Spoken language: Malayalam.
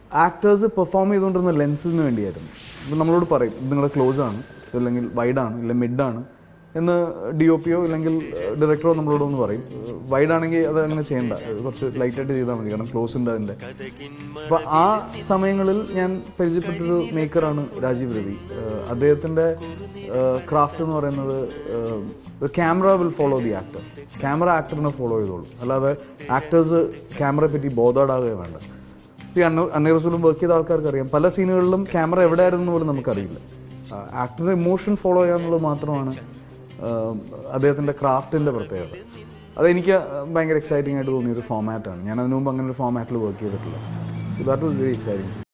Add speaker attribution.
Speaker 1: ആക്ടേഴ്സ് പെർഫോം ചെയ്തുകൊണ്ടിരുന്ന ലെൻസിന് വേണ്ടിയായിരുന്നു ഇപ്പം നമ്മളോട് പറയും ഇത് നിങ്ങളുടെ ക്ലോസ് ആണ് അല്ലെങ്കിൽ വൈഡാണ് ഇല്ല മിഡാണ് എന്ന് ഡി ഒ പിയോ ഇല്ലെങ്കിൽ ഡയറക്ടറോ നമ്മളോട് ഒന്ന് പറയും വൈഡ് ആണെങ്കിൽ അത് അങ്ങനെ ചെയ്യണ്ട കുറച്ച് ലൈറ്റായിട്ട് ചെയ്താൽ മതി കാരണം ക്ലോസ് ഉണ്ട് അതിൻ്റെ അപ്പോൾ ആ സമയങ്ങളിൽ ഞാൻ പരിചയപ്പെട്ടൊരു മേക്കറാണ് രാജീവ് രവി ഏഹ് അദ്ദേഹത്തിൻ്റെ ക്രാഫ്റ്റ് എന്ന് പറയുന്നത് camera will follow the actor camera ആക്ടറിനെ ഫോളോ ചെയ്തോളൂ അല്ലാതെ ആക്ടേഴ്സ് ക്യാമറയെ പറ്റി ബോധേഡാകുകയോ വേണ്ട ഈ അണ്ണ അന്നേ റസൂലും വർക്ക് ചെയ്ത ആൾക്കാർക്ക് അറിയാം പല സീനുകളിലും ക്യാമറ എവിടെയായിരുന്നു പോലും നമുക്കറിയില്ല ആക്ടറിന്റെ ഇമോഷൻ ഫോളോ ചെയ്യാന്നുള്ളത് മാത്രമാണ് ആഹ് അദ്ദേഹത്തിന്റെ ക്രാഫ്റ്റിന്റെ പ്രത്യേകത അതെനിക്ക് ഭയങ്കര എക്സൈറ്റിംഗ് ആയിട്ട് തോന്നിയ ഒരു ഫോമാറ്റാണ് ഞാൻ അതിനു മുമ്പ് അങ്ങനെ ഒരു ഫോമാറ്റിൽ വർക്ക് ചെയ്തിട്ടില്ല so that was very exciting